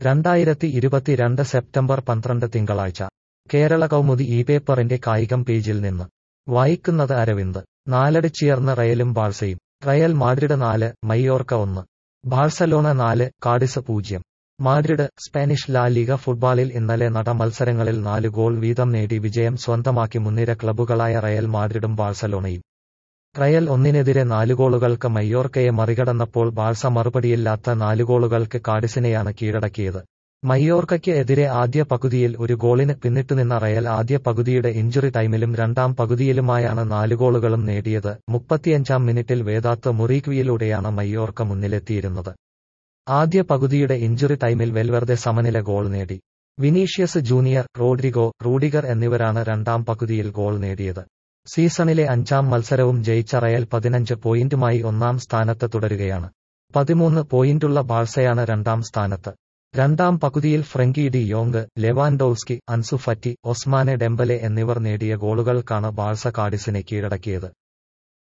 രണ്ടായിരത്തി ഇരുപത്തിരണ്ട് സെപ്റ്റംബർ പന്ത്രണ്ട് തിങ്കളാഴ്ച കേരള കൗമുദി ഈ പേപ്പറിന്റെ കായികം പേജിൽ നിന്ന് വായിക്കുന്നത് അരവിന്ദ് നാലടിച്ചുയർന്ന് റയലും ബാഴ്സയും റയൽ മാഡ്രിഡ് നാല് മയ്യോർക്ക ഒന്ന് ബാഴ്സലോണ നാല് കാഡിസ് പൂജ്യം മാഡ്രിഡ് സ്പാനിഷ് ലാ ലീഗ ഫുട്ബോളിൽ ഇന്നലെ നട മത്സരങ്ങളിൽ നാല് ഗോൾ വീതം നേടി വിജയം സ്വന്തമാക്കി മുൻനിര ക്ലബ്ബുകളായ റയൽ മാഡ്രിഡും ബാഴ്സലോണയും റയൽ ഒന്നിനെതിരെ നാല് ഗോളുകൾക്ക് മയ്യോർക്കയെ മറികടന്നപ്പോൾ ബാഴ്സ മറുപടിയില്ലാത്ത നാല് ഗോളുകൾക്ക് കാഡിസിനെയാണ് കീഴടക്കിയത് മയ്യോർക്കയ്ക്ക് എതിരെ ആദ്യ പകുതിയിൽ ഒരു ഗോളിന് പിന്നിട്ടുനിന്ന റയൽ ആദ്യ പകുതിയുടെ ഇഞ്ചുറി ടൈമിലും രണ്ടാം പകുതിയിലുമായാണ് നാല് ഗോളുകളും നേടിയത് മുപ്പത്തിയഞ്ചാം മിനിറ്റിൽ വേദാത്ത് മുറീക്വിയിലൂടെയാണ് മയ്യോർക്ക മുന്നിലെത്തിയിരുന്നത് ആദ്യ പകുതിയുടെ ഇഞ്ചുറി ടൈമിൽ വെൽവെർദെ സമനില ഗോൾ നേടി വിനീഷ്യസ് ജൂനിയർ റോഡ്രിഗോ റൂഡിഗർ എന്നിവരാണ് രണ്ടാം പകുതിയിൽ ഗോൾ നേടിയത് സീസണിലെ അഞ്ചാം മത്സരവും ജയിച്ച റയൽ പതിനഞ്ച് പോയിന്റുമായി ഒന്നാം സ്ഥാനത്ത് തുടരുകയാണ് പതിമൂന്ന് പോയിന്റുള്ള ബാഴ്സയാണ് രണ്ടാം സ്ഥാനത്ത് രണ്ടാം പകുതിയിൽ ഫ്രങ്കി ഡി യോങ് Lewandowski Ansu Fati Ousmane Dembele എന്നിവർ നേടിയ ഗോളുകൾക്കാണ് ബാഴ്സ കാഡിസിനെ കീഴടക്കിയത്